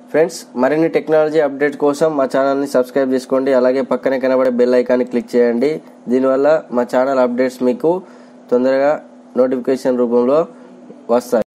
friends మరిన్ని technology update కోసం మా ఛానల్ని సబ్స్క్రైబ్ చేసుకోండి అలాగే పక్కనే కనబడే బెల్ ఐకాన్ని క్లిక్ చేయండి దీనివల్ల మా ఛానల్ అప్డేట్స్ మీకు తొందరగా నోటిఫికేషన్ రూపంలో వస్తాయి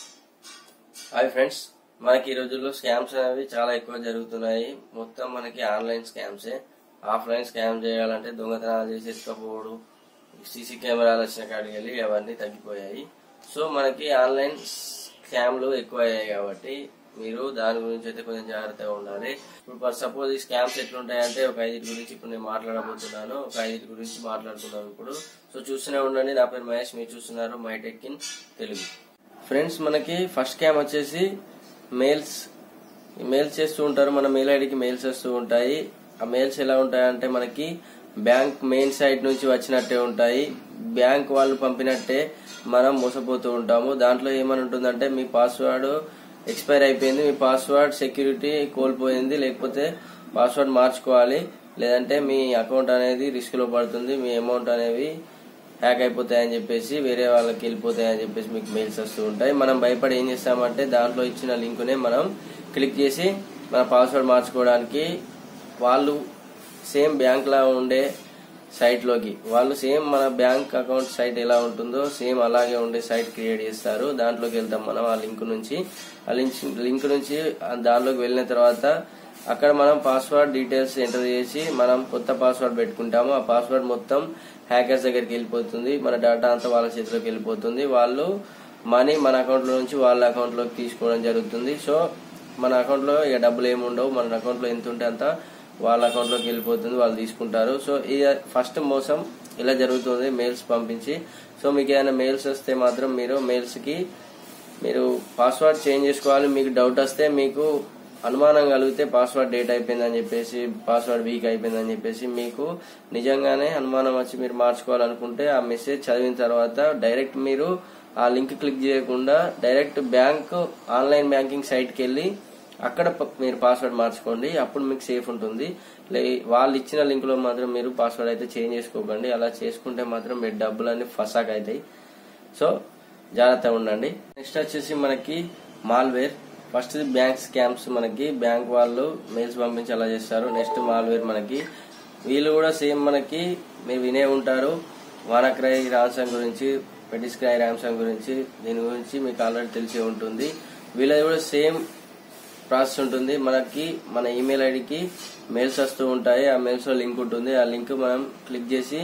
హాయ్ ఫ్రెండ్స్ మనకి ఈ రోజుల్లో స్కామ్స్ అనేవి చాలా ఎక్కువ జరుగుతున్నాయి మొత్తం మనకి ఆన్లైన్ స్కామ్సే ఆఫ్లైన్ స్కామ్ చేయాలంటే దొంగతనాలు చేసి ఎత్తుకపోవడం సీసీ కెమెరాలు వచ్చిన కాడికి వెళ్ళి అవన్నీ తగ్గిపోయాయి సో మనకి ఆన్లైన్ స్కామ్లు ఎక్కువ అయ్యాయి కాబట్టి మీరు దాని గురించి అయితే కొంచెం జాగ్రత్తగా ఉండాలి ఇప్పుడు ఫర్ సపోజ్ ఈ స్కామ్స్ ఎట్లుంటాయంటే ఒక ఐదు గురించి ఇప్పుడు నేను మాట్లాడబోతున్నాను ఒక ఐదు గురించి మాట్లాడుతున్నాను ఇప్పుడు సో చూస్తూనే ఉండండి నా పేరు మహేష్ మీరు చూస్తున్నారు my tech in Telugu friends మనకి ఫస్ట్ స్కామ్ వచ్చేసి మెయిల్స్ మెయిల్స్ చేస్తూ ఉంటారు మన మెయిల్ ఐడికి మెయిల్స్ వస్తూ ఉంటాయి ఆ మెయిల్స్ ఎలా ఉంటాయంటే మనకి బ్యాంక్ మెయిన్ సైట్ నుంచి వచ్చినట్టే ఉంటాయి బ్యాంక్ వాళ్ళు పంపినట్టే మనం మోసపోతూ ఉంటాము దాంట్లో ఏమని ఉంటుందంటే మీ పాస్వర్డ్ ఎక్స్పైర్ అయిపోయింది మీ పాస్వర్డ్ సెక్యూరిటీ కోల్పోయింది లేకపోతే పాస్వర్డ్ మార్చుకోవాలి లేదంటే మీ అకౌంట్ అనేది రిస్క్ లో పడుతుంది మీ అమౌంట్ అనేవి హ్యాక్ అయిపోతాయని చెప్పేసి వేరే వాళ్ళకి వెళ్ళిపోతాయని చెప్పేసి మీకు మెయిల్స్ వస్తూ ఉంటాయి మనం భయపడి ఏం చేస్తామంటే దాంట్లో ఇచ్చిన లింకునే మనం క్లిక్ చేసి మన పాస్వర్డ్ మార్చుకోవడానికి వాళ్ళు సేమ్ బ్యాంక్ లా ఉండే సైట్ లోకి వాళ్ళు సేమ్ మన బ్యాంక్ అకౌంట్ సైట్ ఎలా ఉంటుందో సేమ్ అలాగే ఉండే సైట్ క్రియేట్ చేస్తారు దాంట్లోకి వెళ్తాం మనం ఆ లింక్ నుంచి ఆ లింక్ లింక్ నుంచి ఆ దాంట్లోకి వెళ్ళిన తర్వాత అక్కడ మనం పాస్వర్డ్ డీటెయిల్స్ ఎంటర్ చేసి మనం కొత్త పాస్వర్డ్ పెట్టుకుంటాము ఆ పాస్వర్డ్ మొత్తం హ్యాకర్స్ దగ్గరికి వెళ్ళిపోతుంది మన డేటా అంతా వాళ్ళ చేతిలోకి వెళ్ళిపోతుంది వాళ్ళు మనీ మన అకౌంట్ లో నుంచి వాళ్ళ అకౌంట్ లోకి తీసుకోవడం జరుగుతుంది సో మన అకౌంట్ లో ఇక డబ్బులు ఏమి ఉండవు మన అకౌంట్ లో ఎంత ఉంటే అంత వాళ్ళ అకౌంట్ లోకి వెళ్ళిపోతుంది వాళ్ళు తీసుకుంటారు సో ఇది ఫస్ట్ మోసం ఇలా జరుగుతుంది మెయిల్స్ పంపించి సో మీకు ఏదైనా మెయిల్స్ వస్తే మాత్రం మీరు మెయిల్స్ కి మీరు పాస్వర్డ్ చేంజ్ చేసుకోవాలి మీకు డౌట్ వస్తే మీకు అనుమానం కలిగితే పాస్వర్డ్ డేట్ అయిపోయిందని చెప్పేసి పాస్వర్డ్ వీక్ అయిపోయిందని చెప్పేసి మీకు నిజంగానే అనుమానం వచ్చి మీరు మార్చుకోవాలనుకుంటే ఆ మెసేజ్ చదివిన తర్వాత డైరెక్ట్ మీరు ఆ లింక్ క్లిక్ చేయకుండా డైరెక్ట్ బ్యాంక్ ఆన్లైన్ బ్యాంకింగ్ సైట్కి వెళ్ళి అక్కడ ప- మీరు పాస్వర్డ్ మార్చుకోండి అప్పుడు మీకు సేఫ్ ఉంటుంది లే వాళ్ళు ఇచ్చిన లింక్ లో మాత్రం మీరు పాస్వర్డ్ అయితే చేంజ్ చేసుకోకండి అలా చేసుకుంటే మాత్రం మీ డబ్బులన్నీ ఫసాక్ అవుతాయి సో జాగ్రత్తగా ఉండండి నెక్స్ట్ వచ్చేసి మనకి మాల్వేర్ ఫస్ట్ బ్యాంక్ స్కామ్స్ మనకి బ్యాంక్ వాళ్ళు మెయిల్స్ పంపించి అలా చేస్తారు నెక్స్ట్ మాల్వేర్ మనకి వీళ్ళు కూడా సేమ్ మనకి మీరు వినే ఉంటారు వానక్రై రామ్సంగ్ గురించి పెటిస్క్రై రామ్సంగ్ గురించి దీని గురించి మీకు ఆల్రెడీ తెలిసే ఉంటుంది వీళ్ళది కూడా సేమ్ ప్రాసెస్ ఉంటుంది మనకి మన ఈమెయిల్ ఐడికి మెయిల్స్ వస్తూ ఉంటాయి ఆ మెయిల్స్ లో లింక్ ఉంటుంది ఆ లింక్ మనం క్లిక్ చేసి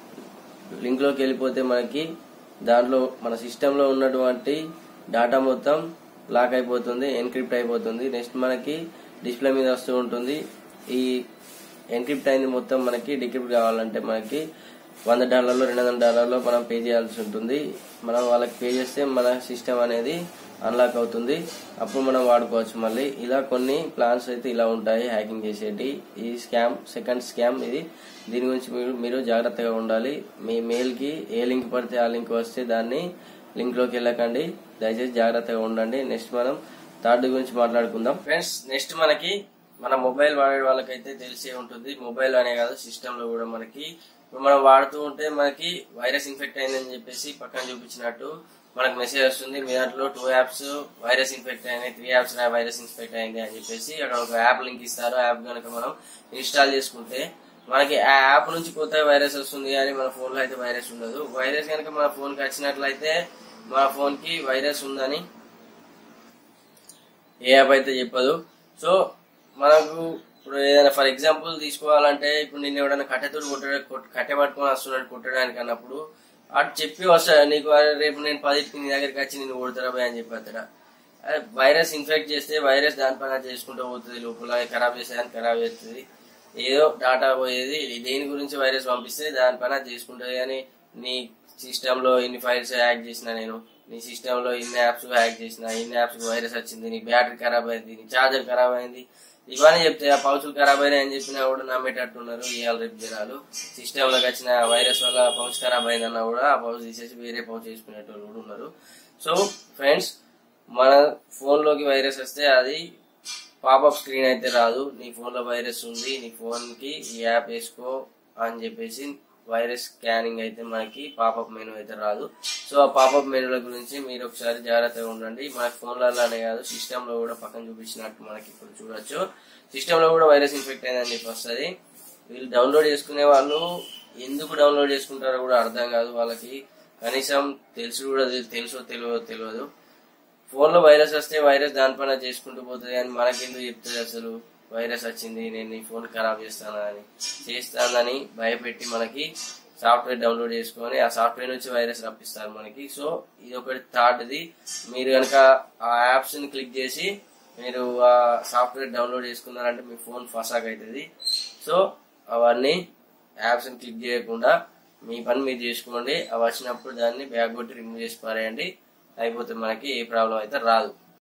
లింక్ లోకి వెళ్ళిపోతే మనకి దాంట్లో మన సిస్టమ్ లో ఉన్నటువంటి డేటా మొత్తం లాక్ అయిపోతుంది ఎన్క్రిప్ట్ అయిపోతుంది నెక్స్ట్ మనకి డిస్ప్లే మీద వస్తూ ఉంటుంది ఈ ఎన్క్రిప్ట్ అయింది మొత్తం మనకి డిక్రిప్ట్ కావాలంటే మనకి వంద డాలర్లు రెండు వందల డాలర్లు మనం పే చేయాల్సి ఉంటుంది మనం వాళ్ళకి పే చేస్తే మన సిస్టమ్ అనేది అన్లాక్ అవుతుంది అప్పుడు మనం వాడుకోవచ్చు మళ్ళీ ఇలా కొన్ని ప్లాన్స్ అయితే ఇలా ఉంటాయి హ్యాకింగ్ చేసేటి ఈ స్కామ్ సెకండ్ స్కామ్ ఇది దీని గురించి మీరు మీరు జాగ్రత్తగా ఉండాలి మీ మెయిల్ కి ఏ లింక్ పడితే ఆ లింక్ వస్తే దాన్ని లింక్ లోకి వెళ్ళకండి దయచేసి జాగ్రత్తగా ఉండండి నెక్స్ట్ మనం థర్డ్ గురించి మాట్లాడుకుందాం ఫ్రెండ్స్ నెక్స్ట్ మనకి మన మొబైల్ వాడే వాళ్ళకైతే తెలిసే ఉంటుంది మొబైల్ అనే కాదు సిస్టమ్ లో కూడా మనకి ఇప్పుడు మనం వాడుతూ ఉంటే మనకి వైరస్ ఇన్ఫెక్ట్ అయిందని చెప్పేసి పక్కన చూపించినట్టు మనకు మెసేజ్ వస్తుంది మీ దాంట్లో టూ యాప్స్ వైరస్ ఇన్ఫెక్ట్ అయినాయి త్రీ యాప్స్ వైరస్ ఇన్ఫెక్ట్ అయింది అని చెప్పేసి అక్కడ ఒక యాప్ లింక్ ఇస్తారు ఆ యాప్ కనుక మనం ఇన్స్టాల్ చేసుకుంటే మనకి ఆ యాప్ నుంచి కొత్త వైరస్ వస్తుంది కానీ మన ఫోన్ లో అయితే వైరస్ ఉండదు వైరస్ కనుక మన ఫోన్ కి వచ్చినట్లయితే మన ఫోన్ కి వైరస్ ఉందని ఏ యాప్ అయితే చెప్పదు సో మనకు ఇప్పుడు ఏదైనా ఫర్ ఎగ్జాంపుల్ తీసుకోవాలంటే ఇప్పుడు నేను ఎవడైనా కట్టెతోటి కొట్ట కొట్- కట్టె పట్టుకొని వస్తున్నాడు కొట్టడానికి అన్నప్పుడు అటు చెప్పి వస్తాడు నీకు అరే రేపు నేను పదిటికి నీ దగ్గరికి వచ్చి నేను కొడతారా భయ్ అని చెప్పేస్తాడా అదే వైరస్ ఇన్ఫెక్ట్ చేస్తే వైరస్ దానిపైన చేసుకుంటూ పోతుంది లోపల ఖరాబ్ చేసేదాన్ని ఖరాబ్ చేస్తుంది ఏదో డాటా పోయేది దేని గురించి వైరస్ పంపిస్తే దానిపైన చేసుకుంటుంది కానీ నీ సిస్టమ్ లో ఇన్ని ఫైల్స్ హ్యాక్ చేసిన నేను నీ సిస్టమ్ లో ఇన్ని యాప్స్ హ్యాక్ చేసిన ఇన్ని యాప్స్ వైరస్ వచ్చింది నీ బ్యాటరీ ఖరాబ్ అయింది నీ చార్జర్ ఖరాబ్ అయింది ఇవన్నీ చెప్తే ఆ పౌచులు ఖరాబ్ అయినాయి అని చెప్పినా కూడా నమ్మేటట్టున్నారు ఇవాళ రేపు జనాలు సిస్టమ్ లోకి వచ్చిన వైరస్ వల్ల పౌచ్ ఖరాబ్ అయిందన్నా కూడా ఆ పౌచ్ తీసేసి వేరే పౌచ్ వేసుకునేటోళ్ళు కూడా ఉన్నారు సో ఫ్రెండ్స్ మన ఫోన్ లోకి వైరస్ వస్తే అది పాపప్ స్క్రీన్ అయితే రాదు నీ ఫోన్ లో వైరస్ ఉంది నీ ఫోన్ కి ఈ యాప్ వేసుకో అని చెప్పేసి వైరస్ స్కానింగ్ అయితే మనకి పాపప్ మెనూ అయితే రాదు సో ఆ పాపప్ మెనూల గురించి మీరు ఒకసారి జాగ్రత్తగా ఉండండి మన ఫోన్లలోనే కాదు సిస్టమ్ లో కూడా పక్కన చూపించినట్టు మనకి ఇప్పుడు చూడొచ్చు సిస్టమ్ లో కూడా వైరస్ ఇన్ఫెక్ట్ అయిందని చెప్పి వస్తుంది వీళ్ళు డౌన్లోడ్ చేసుకునే వాళ్ళు ఎందుకు డౌన్లోడ్ చేసుకుంటారో కూడా అర్థం కాదు వాళ్ళకి కనీసం తెలుసు కూడా తె- తెలుసో తెలియదో తెలియదు ఫోన్ లో వైరస్ వస్తే వైరస్ దానిపైన చేసుకుంటూ పోతుంది అని మనకెందుకు చెప్తుంది అసలు వైరస్ వచ్చింది నేను ఈ ఫోన్ ఖరాబ్ చేస్తానా అని చేస్తానని భయపెట్టి మనకి సాఫ్ట్వేర్ డౌన్లోడ్ చేసుకొని ఆ సాఫ్ట్వేర్ నుంచి వైరస్ రప్పిస్తారు మనకి సో ఇది ఒకటి థర్డ్ది మీరు కనుక ఆ యాప్స్ ని క్లిక్ చేసి మీరు ఆ సాఫ్ట్వేర్ డౌన్లోడ్ చేసుకున్నారంటే మీ ఫోన్ ఫసాక్ అవుతుంది సో అవన్నీ యాప్స్ ని క్లిక్ చేయకుండా మీ పని మీరు చేసుకోండి అవి వచ్చినప్పుడు దాన్ని బ్యాగ్ కొట్టి రిమూవ్ చేసి పారేయండి అయిపోతే మనకి ఏ ప్రాబ్లం అయితే రాదు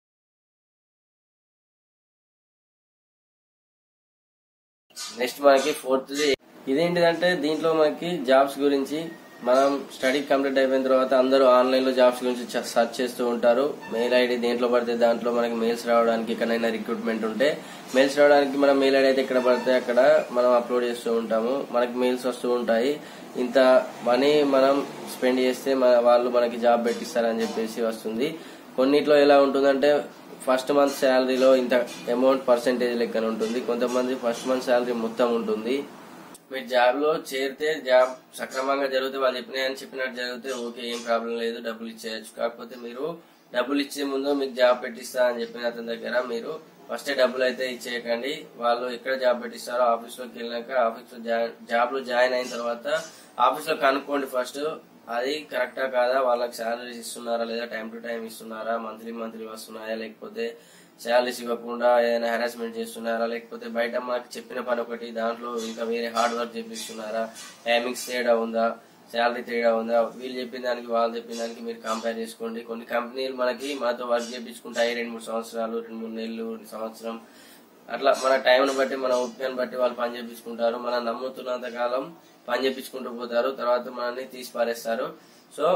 నెక్స్ట్ మనకి ఫోర్త్ ఇదేంటిదంటే దీంట్లో మనకి జాబ్స్ గురించి మనం స్టడీ కంప్లీట్ అయిపోయిన తర్వాత అందరూ ఆన్లైన్ లో జాబ్స్ గురించి సెర్చ్ చేస్తూ ఉంటారు మెయిల్ ఐడి దేంట్లో పడితే దాంట్లో మనకి మెయిల్స్ రావడానికి ఎక్కడైనా రిక్రూట్మెంట్ ఉంటే మెయిల్స్ రావడానికి మన మెయిల్ ఐడి అయితే ఎక్కడ పడితే అక్కడ మనం అప్లోడ్ చేస్తూ ఉంటాము మనకి మెయిల్స్ వస్తూ ఉంటాయి ఇంత మనీ మనం స్పెండ్ చేస్తే మన వాళ్ళు మనకి జాబ్ పెట్టిస్తారని చెప్పేసి వస్తుంది కొన్నిట్లో ఎలా ఉంటుందంటే ఫస్ట్ మంత్ శాలరీలో ఇంత అమౌంట్ పర్సెంటేజ్ లెక్కన ఉంటుంది కొంతమంది ఫస్ట్ మంత్ శాలరీ మొత్తం ఉంటుంది మీరు జాబ్ లో చేరితే జాబ్ సక్రమంగా జరిగితే వాళ్ళు చెప్పినాయని చెప్పినట్టు జరిగితే ఓకే ఏం ప్రాబ్లం లేదు డబ్బులు ఇచ్చేయచ్చు కాకపోతే మీరు డబ్బులు ఇచ్చే ముందు మీకు జాబ్ పెట్టిస్తా అని చెప్పిన అతని దగ్గర మీరు ఫస్ట్ డబ్బులు అయితే ఇచ్చేయకండి వాళ్ళు ఎక్కడ జాబ్ పెట్టిస్తారో ఆఫీస్ లోకి వెళ్ళాక ఆఫీస్ లో జాబ్ లో జాయిన్ అయిన తర్వాత ఆఫీస్ లో కనుక్కోండి ఫస్ట్ అది కరెక్టా కాదా వాళ్ళకి శాలరీస్ ఇస్తున్నారా లేదా టైం టు టైం ఇస్తున్నారా మంత్లీ మంత్లీ వస్తున్నాయా లేకపోతే శాలరీస్ ఇవ్వకుండా ఏదైనా హెరాస్మెంట్ చేస్తున్నారా లేకపోతే బయట మనకి చెప్పిన పని ఒకటి దాంట్లో ఇంకా వేరే హార్డ్ వర్క్ చేపిస్తున్నారా టైమింగ్స్ తేడా ఉందా శాలరీ తేడా ఉందా వీళ్ళు చెప్పిన దానికి వాళ్ళు చెప్పిన దానికి మీరు కంపేర్ చేసుకోండి కొన్ని కంపెనీలు మనకి మనతో వర్క్ చేపించుకుంటాయి రెండు మూడు సంవత్సరాలు రెండు మూడు నెలలు రెండు సంవత్సరం అట్లా మన టైంను బట్టి మన ఓపికను బట్టి వాళ్ళు పని చేపించుకుంటారు మనం నమ్ముతున్నంత కాలం పని చేపించుకుంటూ పోతారు తర్వాత మనల్ని తీసి పారేస్తారు సో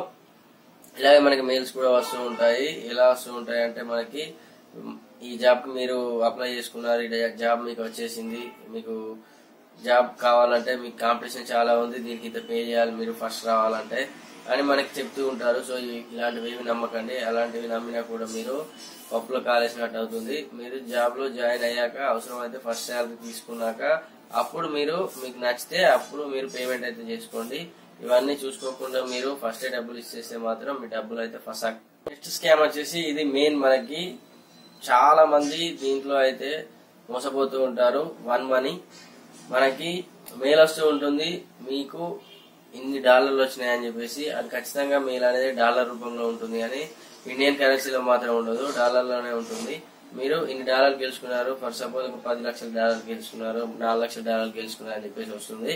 ఇలాగే మనకి మెయిల్స్ కూడా వస్తూ ఉంటాయి ఎలా వస్తూ ఉంటాయి అంటే మనకి ఉమ్, ఈ జాబ్ కి మీరు అప్లై చేసుకున్నారు ఈ జాబ్ మీకు వచ్చేసింది మీకు జాబ్ కావాలంటే మీకు కాంపిటీషన్ చాలా ఉంది దీనికి ఇంత పే చేయాలి మీరు ఫస్ట్ రావాలంటే అని మనకి చెప్తూ ఉంటారు సో ఇ- ఇలాంటివి ఏమి నమ్మకండి అలాంటివి నమ్మినా కూడా మీరు పప్పులో కాలేసినట్టు అవుతుంది మీరు జాబ్ లో జాయిన్ అయ్యాక అవసరం అయితే ఫస్ట్ శాలరీ తీసుకున్నాక అప్పుడు మీరు మీకు నచ్చితే అప్పుడు మీరు పేమెంట్ అయితే చేసుకోండి ఇవన్నీ చూసుకోకుండా మీరు ఫస్ట్ డబ్బులు ఇచ్చేస్తే మాత్రం మీ డబ్బులు అయితే ఫసాక్ నెక్స్ట్ స్కామ్ వచ్చేసి ఇది మెయిన్ మనకి చాలా మంది దీంట్లో అయితే మోసపోతూ ఉంటారు వన్ మనీ మనకి మెయిల్ వస్తూ ఉంటుంది మీకు ఇన్ని డాలర్లు వచ్చినాయని చెప్పేసి అది ఖచ్చితంగా మెయిల్ అనేది డాలర్ రూపంలో ఉంటుంది అని ఇండియన్ కరెన్సీలో మాత్రం ఉండదు డాలర్లోనే ఉంటుంది మీరు ఇన్ని డాలర్లు గెలుచుకున్నారు ఫర్ సపోజ్ ఒక పది లక్షల డాలర్లు గెలుచుకున్నారు నాలుగు లక్షల డాలర్లు గెలుచుకున్నారు అని చెప్పేసి వస్తుంది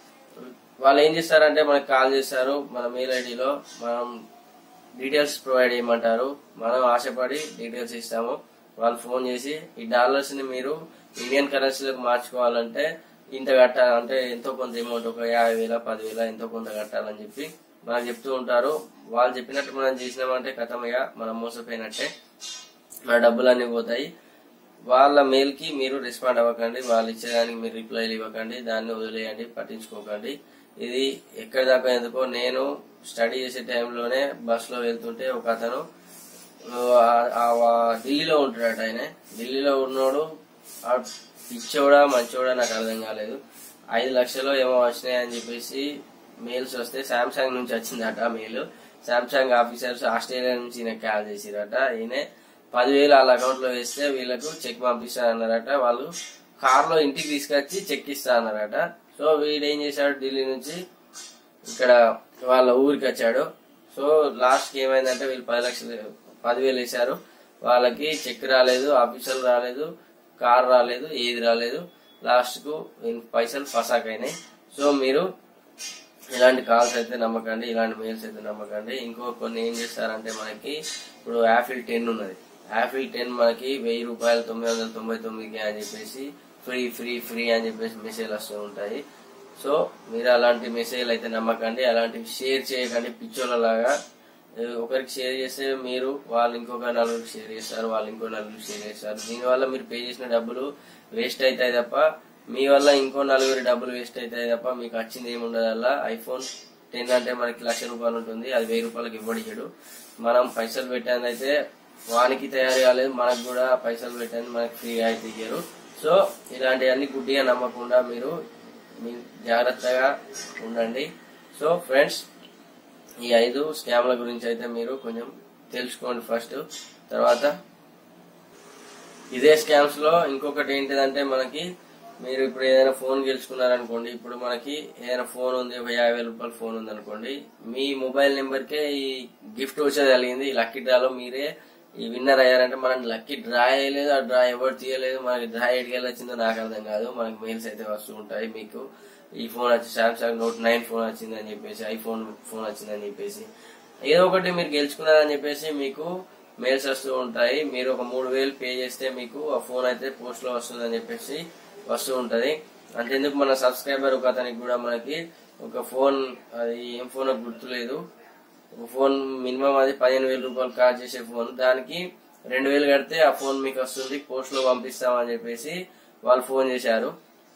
వాళ్ళు ఏం చేస్తారంటే మనకి కాల్ చేస్తారు మన మెయిల్ ఐడిలో మనం డీటెయిల్స్ ప్రొవైడ్ చేయమంటారు మనం ఆశపడి డీటెయిల్స్ ఇస్తాము వాళ్ళు ఫోన్ చేసి ఈ డాలర్స్ ని మీరు ఇండియన్ కరెన్సీలోకి మార్చుకోవాలంటే ఇంత కట్టాలి అంటే ఎంతో కొంత అమౌంట్ ఒక యాభై వేల పదివేల ఎంతో కొంత కట్టాలని చెప్పి మనకు చెప్తూ ఉంటారు వాళ్ళు చెప్పినట్టు మనం చేసినామంటే కథమయ్య మనం మోసపోయినట్టే మన డబ్బులన్నీ పోతాయి వాళ్ళ మెయిల్ కి మీరు రెస్పాండ్ అవ్వకండి వాళ్ళు ఇచ్చేదానికి మీరు రిప్లైలు ఇవ్వకండి దాన్ని వదిలేయండి పట్టించుకోకండి ఇది ఎక్కడి దాకా ఎందుకో నేను స్టడీ చేసే టైంలోనే బస్ లో వెళ్తుంటే ఒక అతను ఆ- ఆ వా- ఢిల్లీలో ఉంటాడట ఆయన ఢిల్లీలో ఉన్నోడు ఆ పిచ్చోడా మంచోడా నాకు అర్థం కాలేదు ఐదు లక్షలు ఏమో వచ్చినాయి అని చెప్పేసి మెయిల్స్ వస్తే సామ్సంగ్ నుంచి వచ్చిందట మెయిల్ సామ్సంగ్ ఆఫీసర్స్ ఆస్ట్రేలియా నుంచి ఈయన కాల్ చేసిరట ఈయన పదివేలు వాళ్ళ అకౌంట్ లో వేస్తే వీళ్ళకు చెక్ పంపిస్తానన్నారట వాళ్ళు కార్ లో ఇంటికి తీసుకొచ్చి చెక్ ఇస్తా అన్నారట సో వీడు ఏం చేశాడు ఢిల్లీ నుంచి ఇక్కడ వాళ్ళ ఊరికి వచ్చాడు సో లాస్ట్ కి ఏమైందంటే వీళ్ళు పది లక్షలు పదివేలు వేశారు వాళ్ళకి చెక్ రాలేదు ఆఫీసర్లు రాలేదు కార్ రాలేదు ఏది రాలేదు లాస్ట్ కు వీళ్ళ పైసలు ఫసాక్ అయినాయి సో మీరు ఇలాంటి కాల్స్ అయితే నమ్మకండి ఇలాంటి మెయిల్స్ అయితే నమ్మకండి ఇంకో కొన్ని ఏం చేస్తారంటే మనకి ఇప్పుడు యాపిల్ టెన్ ఉన్నది యాపిల్ టెన్ మనకి వెయ్యి రూపాయలు తొమ్మిది వందల తొంభై తొమ్మిదికి అని చెప్పేసి ఫ్రీ ఫ్రీ ఫ్రీ అని చెప్పేసి మెసేజ్ వస్తూ ఉంటాయి సో మీరు అలాంటి మెసేజ్ అయితే నమ్మకండి అలాంటివి షేర్ చేయకండి పిచ్చోళ్ళలాగా ఏ, ఒకరికి షేర్ చేస్తే మీరు వాళ్ళు ఇంకొక నలుగురికి షేర్ చేస్తారు వాళ్ళు ఇంకో నలుగురికి షేర్ చేస్తారు దీనివల్ల మీరు పే చేసిన డబ్బులు వేస్ట్ అవుతాయి తప్ప మీ వల్ల ఇంకో నలుగురి డబ్బులు వేస్ట్ అవుతాయి తప్ప మీకు వచ్చింది ఏమి ఉండదు అలా ఐఫోన్ టెన్ అంటే మనకి లక్ష రూపాయలు ఉంటుంది అది వెయ్యి రూపాయలకి ఇవ్వడిచాడు మనం పైసలు పెట్టాను అయితే వానికి తయారు కాలేదు మనకు కూడా పైసలు పెట్టాను మనకి ఫ్రీగా అయితే ఇయ్యరు సో ఇలాంటివన్నీ గుడ్డిగా నమ్మకుండా మీరు మీ జాగ్రత్తగా ఉండండి సో ఫ్రెండ్స్ ఈ ఐదు స్కామ్ల గురించి అయితే మీరు కొంచెం తెలుసుకోండి ఫస్ట్ తర్వాత ఇదే స్కామ్స్ లో ఇంకొకటి ఏంటిదంటే మనకి మీరు ఇప్పుడు ఏదైనా ఫోన్ గెలుచుకున్నారనుకోండి ఇప్పుడు మనకి ఏదైనా ఫోన్ ఉంది ఒక యాభై వేల రూపాయల ఫోన్ ఉంది అనుకోండి మీ మొబైల్ నెంబర్ కే ఈ గిఫ్ట్ వచ్చేది కలిగింది ఈ లక్కీ డ్రాలో మీరే ఈ విన్నర్ అయ్యారంటే మనం లక్కీ డ్రా అయ్యలేదు ఆ డ్రా ఎవరు తీయలేదు మనకి డ్రా ఎడికెళ్ళి వచ్చిందో నాకు అర్థం కాదు మనకి మెయిల్స్ అయితే వస్తూ ఉంటాయి మీకు ఈ ఫోన్ వచ్చి సామ్సంగ్ నోట్ నైన్ ఫోన్ వచ్చిందని చెప్పేసి ఐఫోన్ ఫోన్ వచ్చిందని చెప్పేసి ఏదో ఒకటి మీరు గెలుచుకున్నారని చెప్పేసి మీకు మెయిల్స్ వస్తూ ఉంటాయి మీరు ఒక మూడు వేలు పే చేస్తే మీకు ఆ ఫోన్ అయితే పోస్ట్ లో వస్తుందని చెప్పేసి వస్తూ ఉంటది అంతేందుకు మన సబ్స్క్రైబర్ ఒక అతనికి కూడా మనకి ఒక ఫోన్ అది ఏం ఫోన్ గుర్తులేదు ఒక ఫోన్ మినిమం అది పదిహేను వేల రూపాయలు కాల్ చేసే ఫోన్ దానికి రెండు వేలు కడితే ఆ ఫోన్ మీకు వస్తుంది పోస్ట్ లో పంపిస్తామని చెప్పేసి వాళ్ళు ఫోన్ చేశారు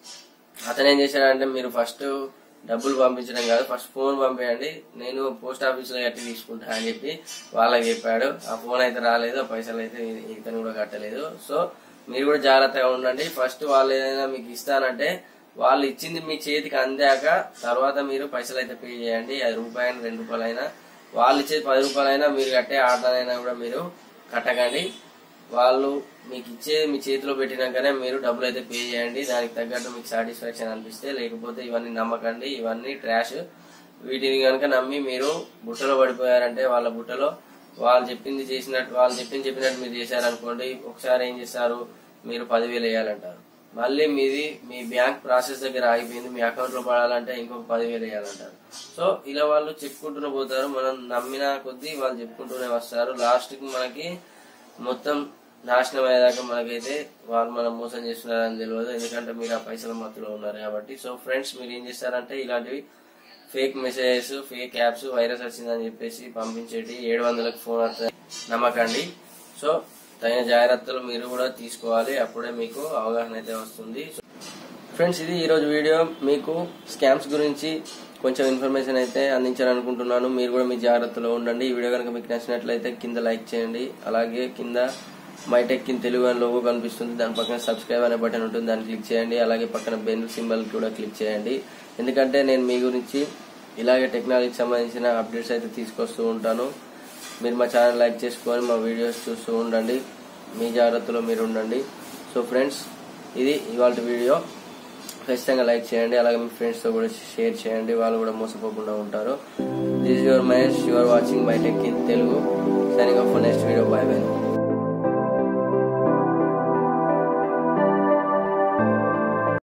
అతను ఏం చేశాడంటే మీరు ఫస్ట్ డబ్బులు పంపించడం కాదు ఫస్ట్ ఫోన్ పంపేయండి నేను పోస్ట్ ఆఫీస్ లో కట్టి తీసుకుంటా అని చెప్పి వాళ్ళకి చెప్పాడు ఆ ఫోన్ అయితే రాలేదు ఆ పైసలు అయితే ఇతను కూడా కట్టలేదు సో మీరు కూడా జాగ్రత్తగా ఉండండి ఫస్ట్ వాళ్ళు ఏదైనా మీకు ఇస్తానంటే వాళ్ళు ఇచ్చింది మీ చేతికి అందాక తర్వాత మీరు పైసలు అయితే పే చేయండి అది రూపాయి రెండు రూపాయలైనా వాళ్ళు ఇచ్చేది పది రూపాయలైనా మీరు కట్టే ఆర్డర్ కూడా మీరు కట్టకండి వాళ్ళు మీకు ఇచ్చేది మీ చేతిలో పెట్టినాకనే మీరు డబ్బులు అయితే పే చేయండి దానికి తగ్గట్టు మీకు సాటిస్ఫాక్షన్ అనిపిస్తే లేకపోతే ఇవన్నీ నమ్మకండి ఇవన్నీ ట్రాష్ వీటిని కనుక నమ్మి మీరు బుట్టలో పడిపోయారంటే వాళ్ళ బుట్టలో వాళ్ళు చెప్పింది చేసినట్టు వాళ్ళు చెప్పింది చెప్పినట్టు మీరు చేశారనుకోండి ఒకసారి ఏం చేస్తారు మీరు పదివేలు వేయాలంటారు మళ్ళీ మీది మీ బ్యాంక్ ప్రాసెస్ దగ్గర ఆగిపోయింది మీ అకౌంట్ లో పడాలంటే ఇంకొక పదివేలు వేయాలంటారు సో ఇలా వాళ్ళు చెప్పుకుంటూనే పోతారు మనం నమ్మిన కొద్దీ వాళ్ళు చెప్పుకుంటూనే వస్తారు లాస్ట్ కి మనకి మొత్తం నాశనం అయ్యేదాకా మనకైతే వాళ్ళు మనం మోసం చేస్తున్నారని తెలియదు ఎందుకంటే మీరు ఆ పైసల మత్తులో ఉన్నారు కాబట్టి సో ఫ్రెండ్స్ మీరు ఏం చేస్తారంటే ఇలాంటివి fake messages fake apps virus వచ్చిందని చెప్పేసి పంపించేటి ఏడు వందలకు ఫోన్ వస్తుంది నమ్మకండి సో తగిన జాగ్రత్తలు మీరు కూడా తీసుకోవాలి అప్పుడే మీకు అవగాహన అయితే వస్తుంది ఫ్రెండ్స్ ఇది ఈరోజు వీడియో మీకు స్కామ్స్ గురించి కొంచెం ఇన్ఫర్మేషన్ అయితే అందించాలనుకుంటున్నాను మీరు కూడా మీ జాగ్రత్తలో ఉండండి ఈ వీడియో కనుక మీకు నచ్చినట్లయితే కింద లైక్ చేయండి అలాగే కింద మైటెక్ ఇన్ తెలుగు అని లోగో కనిపిస్తుంది దాని పక్కన సబ్స్క్రైబ్ అనే బటన్ ఉంటుంది దాన్ని క్లిక్ చేయండి అలాగే పక్కన బెల్ సింబల్ కూడా క్లిక్ చేయండి ఎందుకంటే నేను మీ గురించి ఇలాగే టెక్నాలజీకి సంబంధించిన అప్డేట్స్ అయితే తీసుకొస్తూ ఉంటాను మీరు మా ఛానల్ లైక్ చేసుకొని మా వీడియోస్ చూస్తూ ఉండండి మీ జాగ్రత్తలో మీరు ఉండండి సో ఫ్రెండ్స్ ఇది ఇవాళ వీడియో ఖచ్చితంగా లైక్ చేయండి అలాగే మీ ఫ్రెండ్స్తో కూడా షేర్ చేయండి వాళ్ళు కూడా మోసపోకుండా ఉంటారు this your Mahesh your watching my tech in Telugu signing off next video bye by